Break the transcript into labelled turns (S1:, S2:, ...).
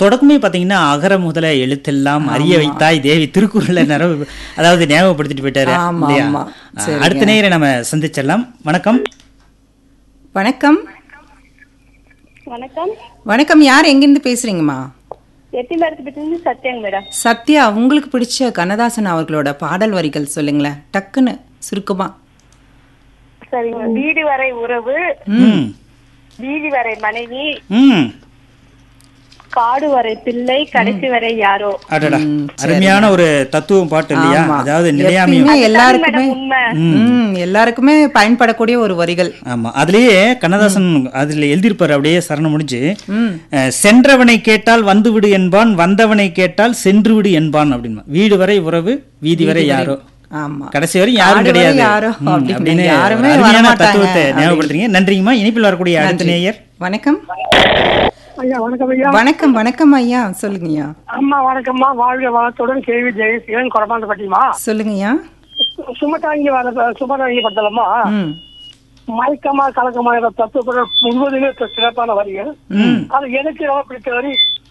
S1: தொடக்கமே பாத்தீங்கன்னா அகர முதல எழுத்தெல்லாம் அறிய வைத்தாய் தேவி திருக்குறளை நிறவு அதாவது ஞாபகப்படுத்திட்டு போயிட்டாரு
S2: ஆமா,
S1: இல்லையா
S2: ஆமா.
S1: ஆ,
S2: சரிங்க.
S1: அடுத்த நேயரை நம்ம சந்திச்சிடலாம் வணக்கம்
S2: வணக்கம்
S3: வணக்கம்
S2: வணக்கம் யார் எங்கிருந்து பேசுறீங்கம்மா
S3: எட்டி மரத்துப்பட்டிலிருந்து சத்யாங்க மேடம்
S2: சத்யா உங்களுக்கு பிடிச்ச கண்ணதாசன் அவர்களோட பாடல் வரிகள் சொல்லுங்களேன் டக்குன்னு சுருக்கமா
S3: சரிங்க வீடு வரை உறவு
S1: ம்
S3: வீதி வரை மனைவி
S1: ம்
S3: காடு வரை பிள்ளை கடைசி வரை யாரோ
S1: அடடா
S2: ம்,
S1: அருமையான ஒரு தத்துவம் பாட்டு இல்லையா
S2: ஆமா.
S1: அதாவது
S2: எப்பயுமே
S1: நிலையாமையும்
S2: எல்லாருக்குமே
S3: மேடம் உண்மை
S2: ம், எல்லாருக்குமே பயன்படக்கூடிய ஒரு வரிகள்
S1: ஆமா அதுலயே கண்ணதாசன் அதுல எழுதியிருப்பாரு அப்படியே சரணம் முடிஞ்சு
S2: ம்
S1: அஹ், சென்றவனை கேட்டால் வந்து விடு என்பான் வந்தவனை கேட்டால் சென்று விடு என்பான் அப்படின்பா வீடு வரை உறவு வீதி வரை யாரோ
S2: ஆமா
S1: கடைசி வரை யாரும்
S2: காடு வரை
S1: கிடையாது
S2: யாரோ
S1: ம்,
S2: அப்படின்னு
S1: அப்படின்னு
S2: யாருமே
S1: ஒரு அருமையான
S2: வரமாட்டாங்க
S1: தத்துவத்தை
S2: அப்படின்னு.
S1: ஞாபகப்படுத்துறீங்க நன்றிங்கம்மா இனிப்பில் வரக்கூடிய அடுத்த
S2: நன்றி.
S1: நேயர்
S2: வணக்கம்
S4: ஐயா வணக்கம் ஐயா
S2: வணக்கம் வணக்கம் ஐயா சொல்லுங்கய்யா
S4: அம்மா வணக்கம்மா வாழ்க வளத்துடன் கேள்வி ஜெயசீலன் குறமாந்த பட்டிமா
S2: சொல்லுங்கய்யா
S4: சுமதாங்கி வர சுமதாங்கி பட்டலம்மா
S2: ம்
S4: மயக்கமா கலக்கமா என்ற தத்துவப்பட முழுவதுமே சி- சிறப்பான வரிகள்
S2: ம்
S4: அது எனக்கு ரொம்ப பிடிச்ச வரி